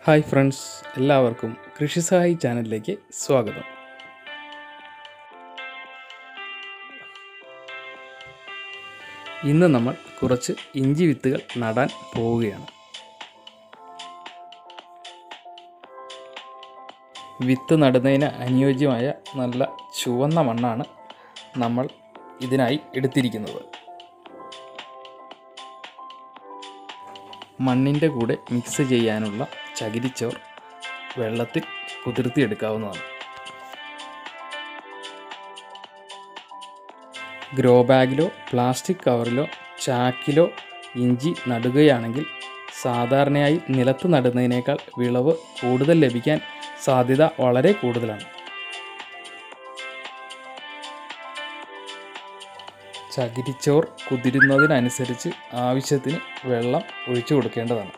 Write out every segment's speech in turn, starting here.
hi friends എല്ലാവർക്കും കൃഷി സഹായി ചാനലിലേക്ക് സ്വാഗതം ഇന്ന് നമ്മൾ കുറച്ച് ഇഞ്ചി വിത്തുകൾ നടാൻ പോവുകയാണ് വിത്ത് നടുന്നതിന് അനുയോജ്യമായ നല്ല ചുവന്ന മണ്ണാണ് നമ്മൾ ഇതിനായി എടുത്തിരിക്കുന്നത് മണ്ണിൻ്റെ കൂടെ മിക്സ് ചെയ്യാനുള്ള ചകിരിച്ചോർ വെള്ളത്തിൽ കുതിർത്തിയെടുക്കാവുന്നതാണ് ഗ്രോ ബാഗിലോ പ്ലാസ്റ്റിക് കവറിലോ ചാക്കിലോ ഇഞ്ചി നടുകയാണെങ്കിൽ സാധാരണയായി നിലത്ത് നടുന്നതിനേക്കാൾ വിളവ് കൂടുതൽ ലഭിക്കാൻ സാധ്യത വളരെ കൂടുതലാണ് ചകിരിച്ചോർ കുതിരുന്നതിനനുസരിച്ച് ആവശ്യത്തിന് വെള്ളം ഒഴിച്ചു കൊടുക്കേണ്ടതാണ്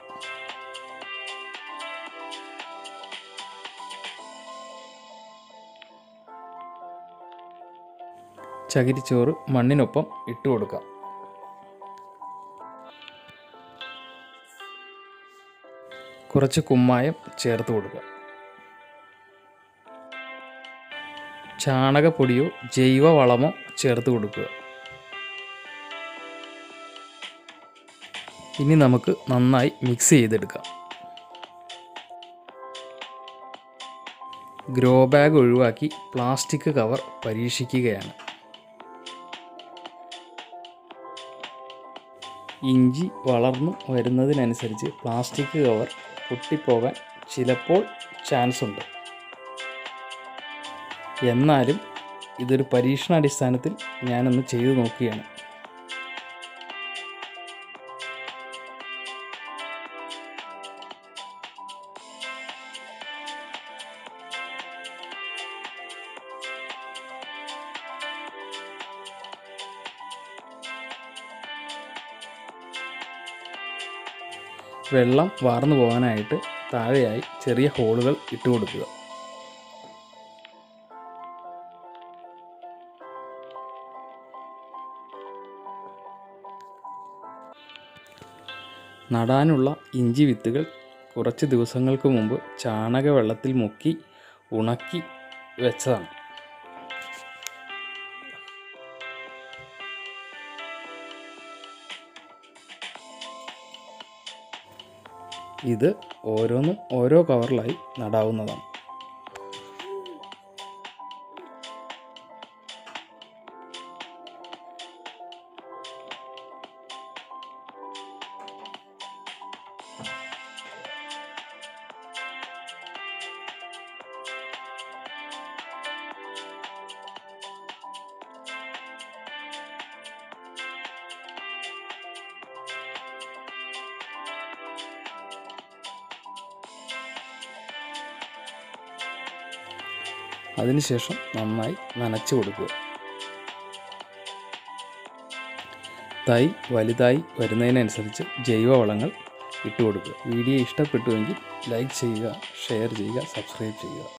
ചകിരിച്ചോറ് മണ്ണിനൊപ്പം ഇട്ട് കൊടുക്കാം കുറച്ച് കുമ്മായം ചേർത്ത് കൊടുക്കുക ചാണകപ്പൊടിയോ ജൈവ വളമോ ചേർത്ത് കൊടുക്കുക ഇനി നമുക്ക് നന്നായി മിക്സ് ചെയ്തെടുക്കാം ഗ്രോ ബാഗ് ഒഴിവാക്കി പ്ലാസ്റ്റിക് കവർ പരീക്ഷിക്കുകയാണ് ഇഞ്ചി വളർന്നു വരുന്നതിനനുസരിച്ച് പ്ലാസ്റ്റിക് കവർ പൊട്ടിപ്പോകാൻ ചിലപ്പോൾ ചാൻസ് ഉണ്ട് എന്നാലും ഇതൊരു പരീക്ഷണാടിസ്ഥാനത്തിൽ ഞാനൊന്ന് ചെയ്തു നോക്കുകയാണ് വെള്ളം വാർന്നു പോകാനായിട്ട് താഴെയായി ചെറിയ ഹോളുകൾ ഇട്ട് കൊടുക്കുക നടാനുള്ള ഇഞ്ചി വിത്തുകൾ കുറച്ച് ദിവസങ്ങൾക്ക് മുമ്പ് ചാണക വെള്ളത്തിൽ മുക്കി ഉണക്കി വെച്ചതാണ് ഇത് ഓരോന്നും ഓരോ കവറിലായി നടാവുന്നതാണ് അതിനുശേഷം നന്നായി നനച്ചു കൊടുക്കുക തൈ വലുതായി വരുന്നതിനനുസരിച്ച് ജൈവവളങ്ങൾ ഇട്ട് കൊടുക്കുക വീഡിയോ ഇഷ്ടപ്പെട്ടുവെങ്കിൽ ലൈക്ക് ചെയ്യുക ഷെയർ ചെയ്യുക സബ്സ്ക്രൈബ് ചെയ്യുക